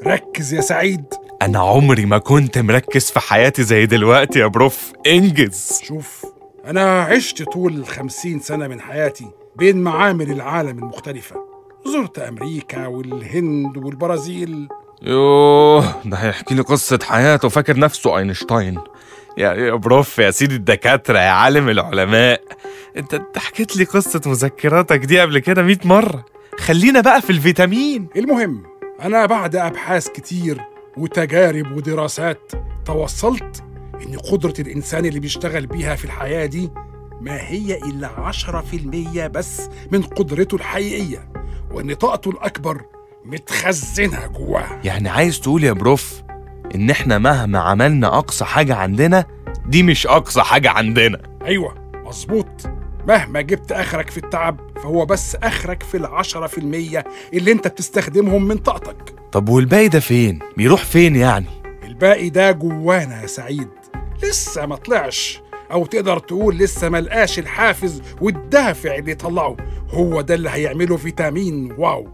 ركز يا سعيد انا عمري ما كنت مركز في حياتي زي دلوقتي يا بروف انجز شوف أنا عشت طول الخمسين سنة من حياتي بين معامل العالم المختلفة زرت أمريكا والهند والبرازيل يوه ده هيحكي لي قصة حياته فاكر نفسه اينشتاين يا يا بروف يا سيدي الدكاترة يا عالم العلماء انت انت حكيت لي قصة مذكراتك دي قبل كده 100 مرة خلينا بقى في الفيتامين المهم أنا بعد أبحاث كتير وتجارب ودراسات توصلت إن قدرة الإنسان اللي بيشتغل بيها في الحياة دي ما هي إلا عشرة في المية بس من قدرته الحقيقية وإن طاقته الأكبر متخزنة جواه يعني عايز تقول يا بروف ان احنا مهما عملنا اقصى حاجة عندنا دي مش اقصى حاجة عندنا أيوة مظبوط مهما جبت آخرك في التعب فهو بس آخرك في العشرة في المية اللي أنت بتستخدمهم من طاقتك طب والباقي ده فين بيروح فين يعني الباقي ده جوانا يا سعيد لسه ما طلعش او تقدر تقول لسه ما لقاش الحافز والدافع اللي يطلعه هو ده اللي هيعمله فيتامين واو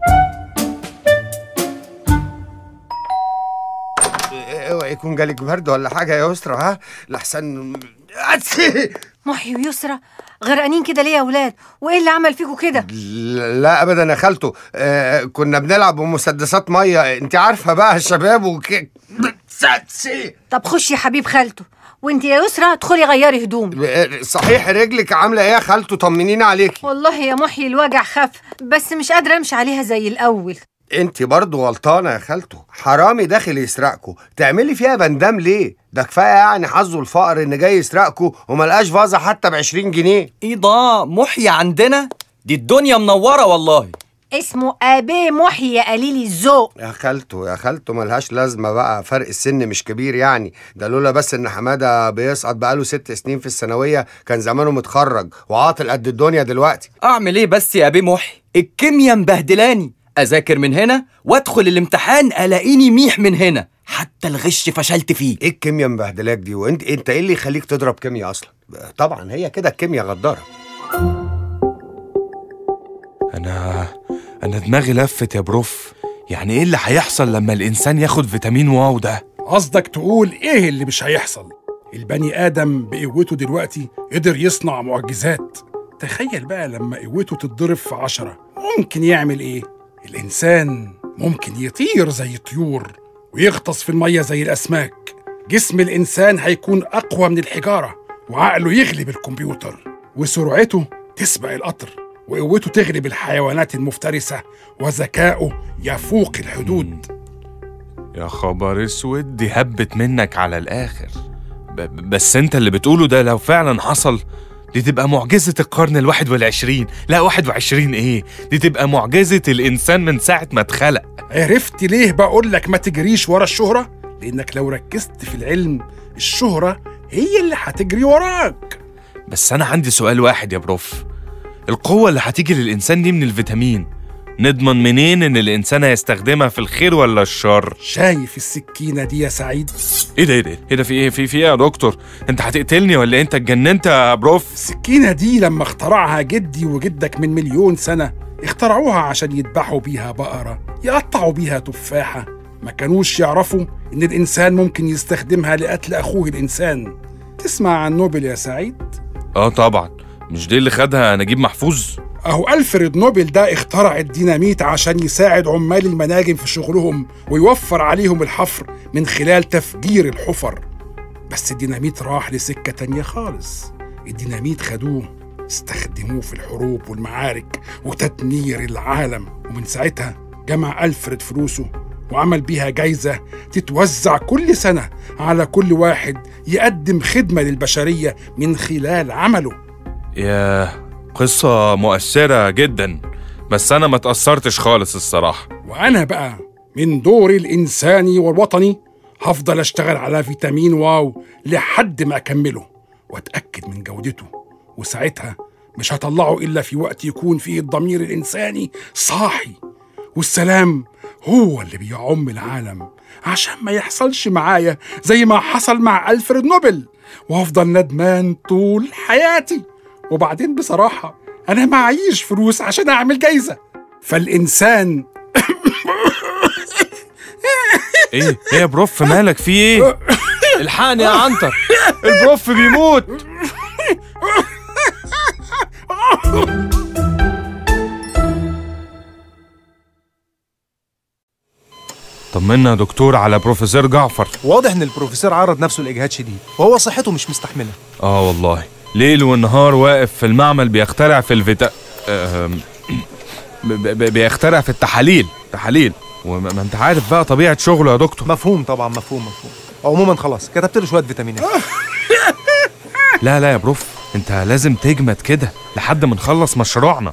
اوعى يكون جالك برد ولا حاجه يا يسرا ها لحسن أتسي. محي ويسرى غرقانين كده ليه يا ولاد وايه اللي عمل فيكوا كده لا ابدا يا خالته آه كنا بنلعب بمسدسات ميه انت عارفه بقى الشباب وك أتسي. طب خش يا حبيب خالته وانت يا يسرى ادخلي غيري هدوم آه، صحيح رجلك عامله ايه يا خالته طمنينا عليكي والله يا محي الوجع خف بس مش قادره امشي عليها زي الاول انت برضو غلطانه يا خالته حرامي داخل يسرقكوا تعملي فيها بندام ليه ده كفايه يعني حظه الفقر ان جاي يسرقكوا وملقاش فازه حتى ب 20 جنيه ايه ده محيي عندنا دي الدنيا منوره والله اسمه ابي محي يا قليل الذوق يا خالته يا خالته ملهاش لازمة بقى فرق السن مش كبير يعني ده لولا بس ان حمادة بيسقط بقاله ست سنين في الثانوية كان زمانه متخرج وعاطل قد الدنيا دلوقتي اعمل ايه بس يا ابي محي الكيمياء مبهدلاني اذاكر من هنا وادخل الامتحان الاقيني ميح من هنا حتى الغش فشلت فيه ايه الكيمياء مبهدلاك دي وانت انت ايه اللي يخليك تضرب كيمياء اصلا طبعا هي كده الكيمياء غدارة انا انا دماغي لفت يا بروف يعني ايه اللي هيحصل لما الانسان ياخد فيتامين واو ده قصدك تقول ايه اللي مش هيحصل البني ادم بقوته دلوقتي قدر يصنع معجزات تخيل بقى لما قوته تتضرب في عشرة ممكن يعمل ايه الانسان ممكن يطير زي الطيور ويغطس في المية زي الاسماك جسم الانسان هيكون اقوى من الحجارة وعقله يغلب الكمبيوتر وسرعته تسبق القطر وقوته تغلب الحيوانات المفترسة وذكائه يفوق الحدود يا خبر اسود دي هبت منك على الاخر ب- ب- بس انت اللي بتقوله ده لو فعلا حصل دي تبقى معجزة القرن الواحد والعشرين لا واحد وعشرين ايه دي تبقى معجزة الإنسان من ساعة ما اتخلق عرفت ليه بقول لك ما تجريش ورا الشهرة؟ لأنك لو ركزت في العلم الشهرة هي اللي هتجري وراك بس أنا عندي سؤال واحد يا بروف القوة اللي هتيجي للإنسان دي من الفيتامين نضمن منين إن الإنسان هيستخدمها في الخير ولا الشر؟ شايف السكينة دي يا سعيد؟ إيه ده إيه ده؟ إيه ده في إيه؟ في في إيه يا دكتور؟ أنت هتقتلني ولا إيه؟ أنت اتجننت يا بروف؟ السكينة دي لما اخترعها جدي وجدك من مليون سنة اخترعوها عشان يذبحوا بيها بقرة يقطعوا بيها تفاحة ما كانوش يعرفوا إن الإنسان ممكن يستخدمها لقتل أخوه الإنسان تسمع عن نوبل يا سعيد؟ آه طبعا مش دي اللي خدها نجيب محفوظ؟ أهو ألفريد نوبل ده اخترع الديناميت عشان يساعد عمال المناجم في شغلهم ويوفر عليهم الحفر من خلال تفجير الحفر بس الديناميت راح لسكة تانية خالص الديناميت خدوه استخدموه في الحروب والمعارك وتدمير العالم ومن ساعتها جمع ألفريد فلوسه وعمل بيها جايزة تتوزع كل سنة على كل واحد يقدم خدمة للبشرية من خلال عمله يا قصة مؤثرة جدا بس أنا ما تأثرتش خالص الصراحة وأنا بقى من دوري الإنساني والوطني هفضل أشتغل على فيتامين واو لحد ما أكمله وأتأكد من جودته وساعتها مش هطلعه إلا في وقت يكون فيه الضمير الإنساني صاحي والسلام هو اللي بيعم العالم عشان ما يحصلش معايا زي ما حصل مع ألفريد نوبل وأفضل ندمان طول حياتي وبعدين بصراحة أنا معيش فلوس عشان أعمل جايزة فالإنسان ايه ايه يا بروف مالك في ايه الحقني يا عنتر البروف بيموت طمنا يا دكتور على بروفيسور جعفر واضح ان البروفيسور عرض نفسه لاجهاد شديد وهو صحته مش مستحمله اه والله ليل ونهار واقف في المعمل بيخترع في الفيتا آم، ب- ب- بيخترع في التحاليل تحاليل وما ما انت عارف بقى طبيعة شغله يا دكتور مفهوم طبعا مفهوم مفهوم عموما خلاص كتبت له شويه فيتامينات لا لا يا بروف انت لازم تجمد كده لحد ما نخلص مشروعنا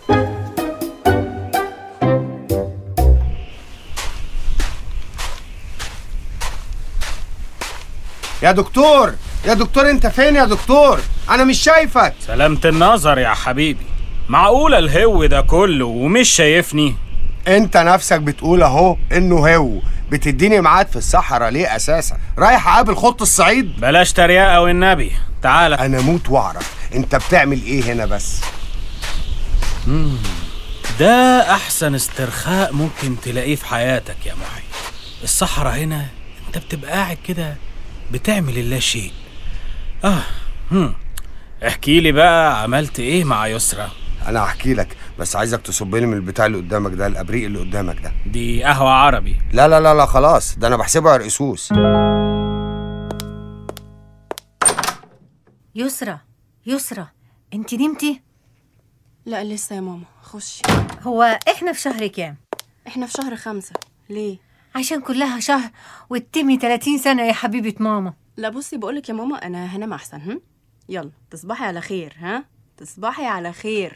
يا دكتور يا دكتور انت فين يا دكتور انا مش شايفك سلامة النظر يا حبيبي معقولة الهو ده كله ومش شايفني انت نفسك بتقول اهو انه هو بتديني ميعاد في الصحراء ليه اساسا رايح اقابل خط الصعيد بلاش تريقة والنبي تعالى انا موت واعرف انت بتعمل ايه هنا بس ده أحسن استرخاء ممكن تلاقيه في حياتك يا محي الصحراء هنا أنت بتبقى قاعد كده بتعمل اللا شيء آه هم. احكي لي بقى عملت إيه مع يسرا انا هحكي لك بس عايزك تصب لي من البتاع اللي قدامك ده الابريق اللي قدامك ده دي قهوة عربي لا لا لا لا خلاص ده انا بحسبه عرقسوس يسرى يسرى انت نمتي لا لسه يا ماما خشي هو احنا في شهر كام احنا في شهر خمسة ليه عشان كلها شهر وتتمي 30 سنة يا حبيبة ماما لا بصي بقولك يا ماما انا هنام احسن هم يلا تصبحي على خير ها تصبحي على خير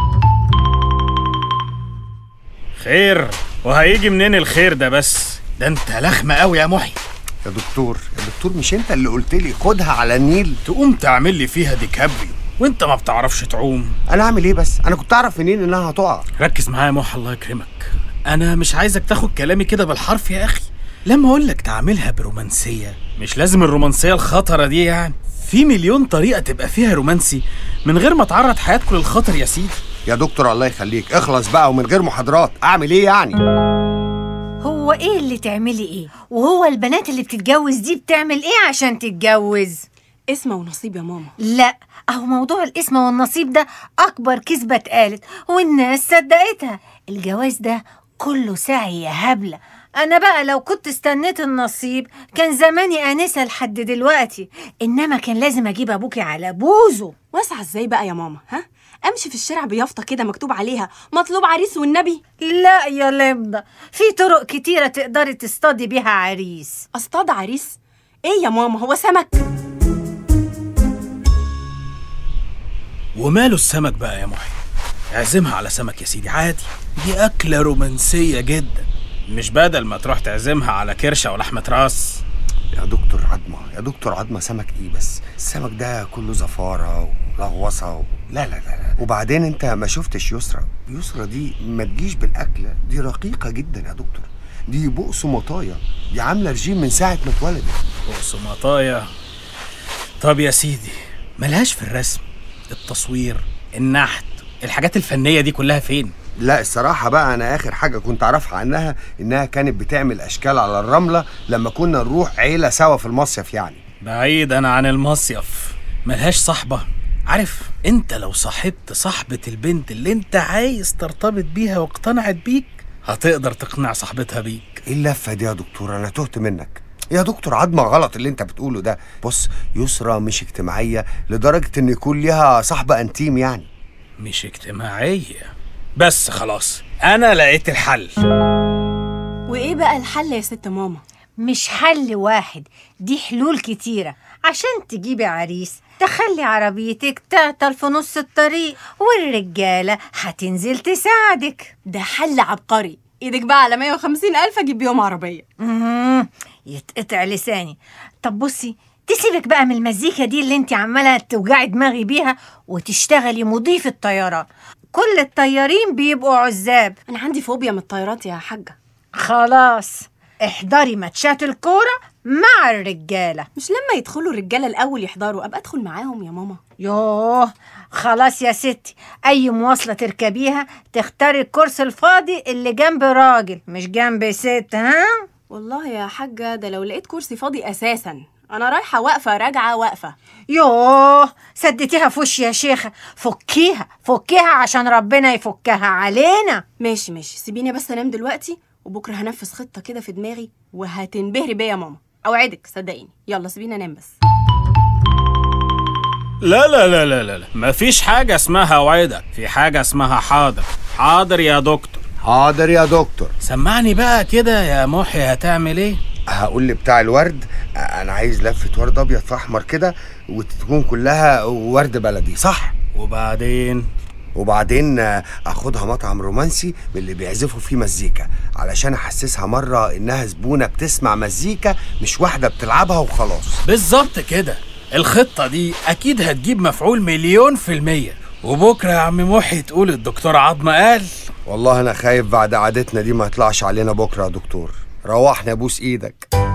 خير وهيجي منين الخير ده بس ده انت لخمة قوي يا محي يا دكتور يا دكتور مش انت اللي قلت لي خدها على النيل تقوم تعمل لي فيها ديكابريو وانت ما بتعرفش تعوم انا اعمل ايه بس انا كنت اعرف منين انها هتقع ركز معايا يا موح الله يكرمك انا مش عايزك تاخد كلامي كده بالحرف يا اخي لما اقول لك تعملها برومانسيه مش لازم الرومانسيه الخطره دي يعني في مليون طريقه تبقى فيها رومانسي من غير ما تعرض حياتكم للخطر يا سيدي يا دكتور الله يخليك اخلص بقى ومن غير محاضرات اعمل ايه يعني هو ايه اللي تعملي ايه وهو البنات اللي بتتجوز دي بتعمل ايه عشان تتجوز اسمه ونصيب يا ماما لا اهو موضوع الاسم والنصيب ده اكبر كذبة اتقالت والناس صدقتها الجواز ده كله سعي يا هبلة انا بقى لو كنت استنيت النصيب كان زماني انسة لحد دلوقتي انما كان لازم اجيب ابوكي على بوزه واسعة ازاي بقى يا ماما ها امشي في الشارع بيافطة كده مكتوب عليها مطلوب عريس والنبي لا يا لمضة في طرق كتيرة تقدري تصطادي بيها عريس اصطاد عريس ايه يا ماما هو سمك وماله السمك بقى يا محي اعزمها على سمك يا سيدي عادي دي اكله رومانسيه جدا مش بدل ما تروح تعزمها على كرشه ولحمه راس يا دكتور عظمه يا دكتور عظمه سمك ايه بس السمك ده كله زفاره ولغوصه و... لا لا لا لا وبعدين انت ما شفتش يسرى يسرى دي ما تجيش بالاكله دي رقيقه جدا يا دكتور دي بؤس مطايا دي عامله رجيم من ساعه ما اتولدت وصمطايا طب يا سيدي ملهاش في الرسم التصوير النحت الحاجات الفنيه دي كلها فين لا الصراحة بقى أنا آخر حاجة كنت أعرفها عنها إنها كانت بتعمل أشكال على الرملة لما كنا نروح عيلة سوا في المصيف يعني بعيدا عن المصيف ملهاش صاحبة عارف انت لو صاحبت صاحبة البنت اللي انت عايز ترتبط بيها واقتنعت بيك هتقدر تقنع صاحبتها بيك إيه اللفة دي يا دكتور أنا تهت منك يا دكتور عظمة غلط اللي أنت بتقوله ده بص يسرى مش اجتماعية لدرجة إن يكون ليها صاحبة أنتيم يعني مش اجتماعية بس خلاص انا لقيت الحل وايه بقى الحل يا ست ماما مش حل واحد دي حلول كتيرة عشان تجيبي عريس تخلي عربيتك تعطل في نص الطريق والرجالة هتنزل تساعدك ده حل عبقري ايدك بقى على 150 الف اجيب بيهم عربيه مم، يتقطع لساني طب بصي تسيبك بقى من المزيكا دي اللي انت عمالة توجعي دماغي بيها وتشتغلي مضيف الطيران كل الطيارين بيبقوا عزاب انا عندي فوبيا من الطيارات يا حاجه خلاص احضري ماتشات الكورة مع الرجالة مش لما يدخلوا الرجاله الاول يحضروا ابقى ادخل معاهم يا ماما يوه خلاص يا ستي أي مواصلة تركبيها تختاري الكرسي الفاضي اللي جنب راجل مش جنب ست ها والله يا حاجة ده لو لقيت كرسي فاضي أساسا أنا رايحة واقفة راجعة واقفة يوه سدتيها في وشي يا شيخة فكيها فكيها عشان ربنا يفكها علينا ماشي ماشي سيبيني بس أنام دلوقتي وبكرة هنفذ خطة كده في دماغي وهتنبهري بيا يا ماما أوعدك صدقيني يلا سيبيني أنام بس لا لا لا لا لا لا مفيش حاجة اسمها وعدك في حاجة اسمها حاضر حاضر يا دكتور حاضر يا دكتور سمعني بقى كده يا محي هتعمل ايه هقول لبتاع الورد انا عايز لفه ورد ابيض في احمر كده وتكون كلها ورد بلدي صح وبعدين وبعدين آه، اخدها مطعم رومانسي من اللي بيعزفوا فيه مزيكا علشان احسسها مره انها زبونه بتسمع مزيكا مش واحده بتلعبها وخلاص بالظبط كده الخطة دي أكيد هتجيب مفعول مليون في المية وبكرة يا عم محي تقول الدكتور عظمة قال والله انا خايف بعد عادتنا دي ما يطلعش علينا بكره يا دكتور روحنا بوس ايدك